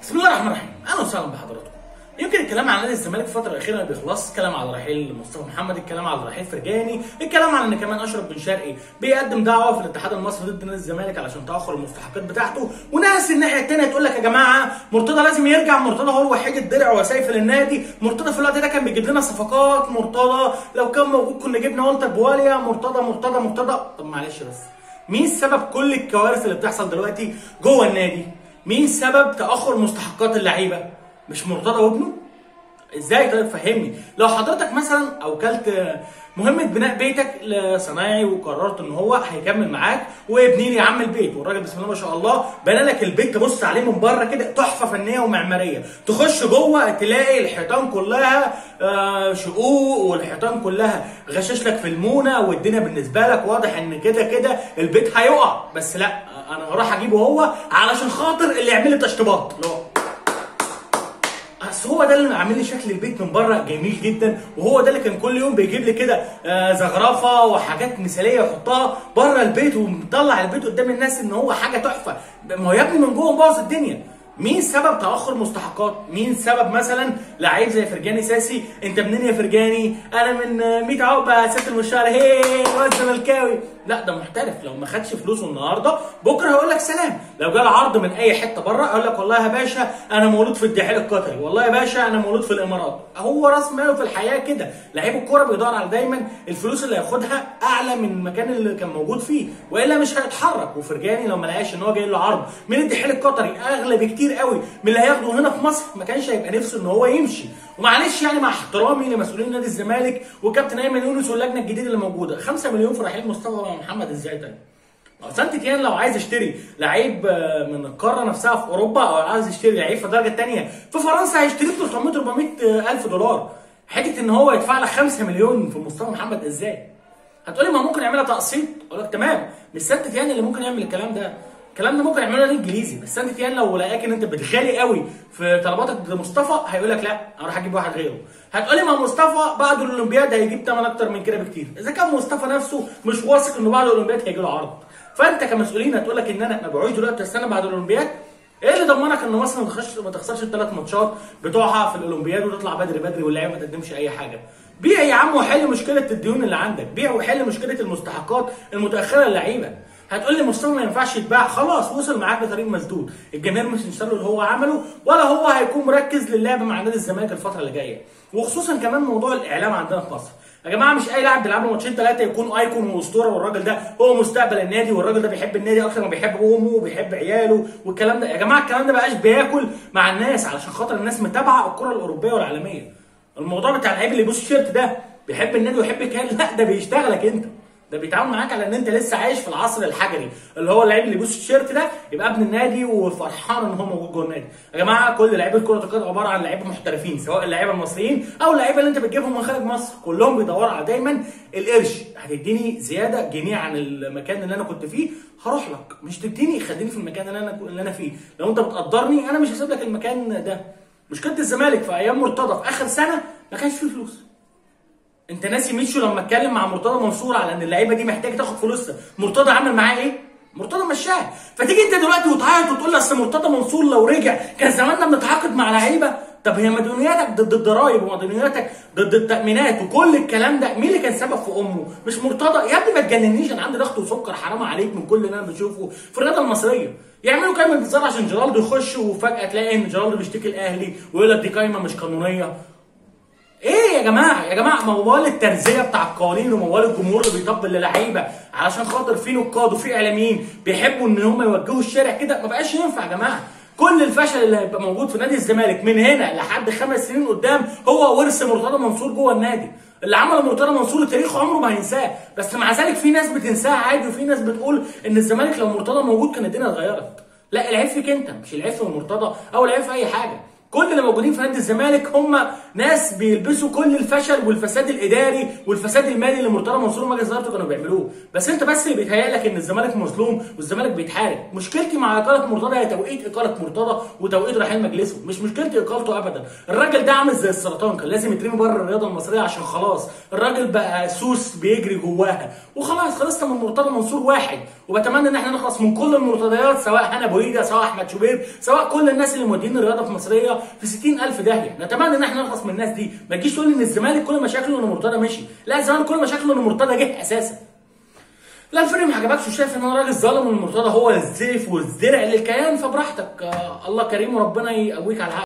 بسم الله الرحمن الرحيم اهلا وسهلا بحضراتكم يمكن الكلام عن نادي الزمالك الفتره الاخيره ما بيخلص الكلام على رحيل مصطفى محمد الكلام على رحيل فرجاني الكلام على ان كمان اشرف بن شرقي بيقدم دعوه في الاتحاد المصري ضد نادي الزمالك علشان تاخر المستحقات بتاعته وناس الناحيه الثانيه تقول لك يا جماعه مرتضى لازم يرجع مرتضى هو الوحيد الدرع وسيف للنادي مرتضى في الوقت ده كان بيجيب لنا صفقات مرتضى لو كان موجود كنا جبنا والتر بواليا مرتضى مرتضى مرتضى طب معلش بس مين سبب كل الكوارث اللي بتحصل دلوقتي جوه النادي مين سبب تاخر مستحقات اللعيبه مش مرتضى وابنه ازاي طيب فهمني لو حضرتك مثلا اوكلت مهمه بناء بيتك لصنايعي وقررت ان هو هيكمل معاك وابني لي يا عم البيت والراجل بسم الله ما شاء الله بنى لك البيت تبص عليه من بره كده تحفه فنيه ومعماريه تخش جوه تلاقي الحيطان كلها آه، شقوق والحيطان كلها غشاش لك في المونه والدنيا بالنسبه لك واضح ان كده كده البيت هيقع بس لا انا هروح اجيبه هو علشان خاطر اللي يعمل لي تشطيبات اللي هو اصل هو ده اللي عامل لي شكل البيت من بره جميل جدا وهو ده اللي كان كل يوم بيجيب لي كده آه، زخرفه وحاجات مثاليه يحطها بره البيت ومطلع البيت قدام الناس ان هو حاجه تحفه ما هو يا ابني من جوه مبوظ الدنيا مين سبب تاخر مستحقات مين سبب مثلا لعيب زي فرجاني ساسي انت منين يا فرجاني انا من آه، 100 عقبه ست المشوار هي واد زملكاوي لا ده محترف لو ما خدش فلوسه النهارده بكره هيقول لك سلام لو جاله عرض من اي حته بره اقول لك والله يا باشا انا مولود في الدحيل القطري والله يا باشا انا مولود في الامارات هو راس ماله في الحياه كده لعيب الكوره بيدور على دايما الفلوس اللي هياخدها اعلى من المكان اللي كان موجود فيه والا مش هيتحرك وفرجاني لو ما لقاش ان هو جاي له عرض من الدحيل القطري اغلى بكتير قوي من اللي هياخده هنا في مصر ما كانش هيبقى نفسه ان هو يمشي ومعلش يعني مع احترامي لمسؤولين نادي الزمالك وكابتن ايمن يونس واللجنه الجديده اللي موجوده 5 مليون في رحيل مصطفى محمد ازاي طيب ما هو سانت تيان لو عايز يشتري لعيب آه، من القاره نفسها في اوروبا او عايز يشتري لعيب في الدرجه الثانيه في فرنسا هيشتريه ب 300 400 الف دولار حته ان هو يدفع لك 5 مليون في مصطفى محمد ازاي هتقولي ما ممكن يعملها تقسيط اقول لك تمام مش سانت تيان اللي ممكن يعمل الكلام ده الكلام ده ممكن يعمله الانجليزي بس سانت تيان لو لقاك ان انت بتغالي قوي في طلباتك ضد مصطفى هيقول لك لا اروح اجيب واحد غيره هتقولي ما مصطفى بعد الاولمبياد هيجيب ثمن اكتر من كده بكتير اذا كان مصطفى نفسه مش واثق انه بعد الاولمبياد هيجي له عرض فانت كمسؤولين هتقول لك ان انا مبعوث دلوقتي استنى بعد الاولمبياد ايه اللي ضمنك ان مصر ما تخش ما تخسرش الثلاث ماتشات بتوعها في الاولمبياد وتطلع بدري بدري واللعيبه ما تقدمش اي حاجه بيع يا عم وحل مشكله الديون اللي عندك بيع وحل مشكله المستحقات المتاخره للعيبه هتقول لي مصطفى ما ينفعش يتباع خلاص وصل معاك بطريق مسدود الجماهير مش هتنسى له اللي هو عمله ولا هو هيكون مركز للعب مع نادي الزمالك الفتره اللي جايه وخصوصا كمان موضوع الاعلام عندنا في مصر يا جماعه مش اي لاعب بيلعب له ماتشين ثلاثه يكون ايكون واسطوره والراجل ده هو مستقبل النادي والراجل ده بيحب النادي اكتر ما بيحب امه وبيحب عياله والكلام ده يا جماعه الكلام ده بقاش بياكل مع الناس علشان خاطر الناس متابعه الكره الاوروبيه والعالميه الموضوع بتاع اللعيب اللي يبص التيشيرت ده بيحب النادي ويحب الكيان لا ده بيشتغلك انت ده بيتعامل معاك على ان انت لسه عايش في العصر الحجري اللي هو اللعيب اللي يبص التيشيرت ده يبقى ابن النادي وفرحان ان هو موجود جوه النادي يا جماعه كل لعيبه كره القدم عباره عن لعيبه محترفين سواء اللعيبه المصريين او اللعيبه اللي انت بتجيبهم من خارج مصر كلهم بيدوروا على دايما القرش هتديني زياده جنيه عن المكان اللي انا كنت فيه هروح لك مش تديني خليني في المكان اللي انا اللي انا فيه لو انت بتقدرني انا مش هسيب لك المكان ده مشكله الزمالك في ايام مرتضى في اخر سنه ما كانش فيه فلوس انت ناسي ميشو لما اتكلم مع مرتضى منصور على ان اللعيبه دي محتاجه تاخد فلوسها مرتضى عمل معاه ايه مرتضى مشاها فتيجي انت دلوقتي وتعيط وتقول لي اصل مرتضى منصور لو رجع كان زماننا بنتعاقد مع لعيبه طب هي مديونياتك ضد الضرايب ومديونياتك ضد التامينات وكل الكلام ده مين اللي كان سبب في امه مش مرتضى يا ابني ما تجننيش انا عندي ضغط وسكر حرام عليك من كل اللي انا بشوفه في الرياضه المصريه يعملوا قايمه انتظار عشان جيرالدو يخش وفجاه تلاقي ان جيرالدو بيشتكي الاهلي ويقول لك دي قايمه مش قانونيه ايه يا جماعه يا جماعه موال الترزيه بتاع القوانين وموال الجمهور اللي بيطبل للعيبه علشان خاطر في نقاد وفي اعلاميين بيحبوا ان هم يوجهوا الشارع كده ما بقاش ينفع يا جماعه كل الفشل اللي هيبقى موجود في نادي الزمالك من هنا لحد خمس سنين قدام هو ورث مرتضى منصور جوه النادي اللي عمله مرتضى منصور التاريخ عمره ما هينساه بس مع ذلك في ناس بتنساه عادي وفي ناس بتقول ان الزمالك لو مرتضى موجود كانت الدنيا اتغيرت لا العيب فيك انت مش العيب في مرتضى او العيب في اي حاجه كل اللي موجودين في نادي الزمالك هم ناس بيلبسوا كل الفشل والفساد الاداري والفساد المالي اللي مرتضى منصور ومجلس ادارته كانوا بيعملوه بس انت بس اللي بيتهيأ لك ان الزمالك مظلوم والزمالك بيتحارب مشكلتي مع اقاله مرتضى هي توقيت اقاله مرتضى وتوقيت رحيل مجلسه مش مشكلتي اقالته ابدا الراجل ده عامل زي السرطان كان لازم يترمي بره الرياضه المصريه عشان خلاص الراجل بقى سوس بيجري جواها وخلاص خلصنا من مرتضى منصور واحد وبتمنى ان احنا نخلص من كل المرتضيات سواء هنا بويدا سواء احمد شوبير سواء كل الناس اللي مودين الرياضه في مصريه في 60000 داهيه نتمنى ان احنا نخلص من الناس دي ما تجيش تقول ان الزمالك كل مشاكله ان مرتضى مشي لا الزمالك كل مشاكله ان مرتضى جه اساسا لا الفريق ما عجبكش وشايف ان انا راجل ظالم وان مرتضى هو الزيف والزرع للكيان فبراحتك آه الله كريم وربنا يقويك على الحق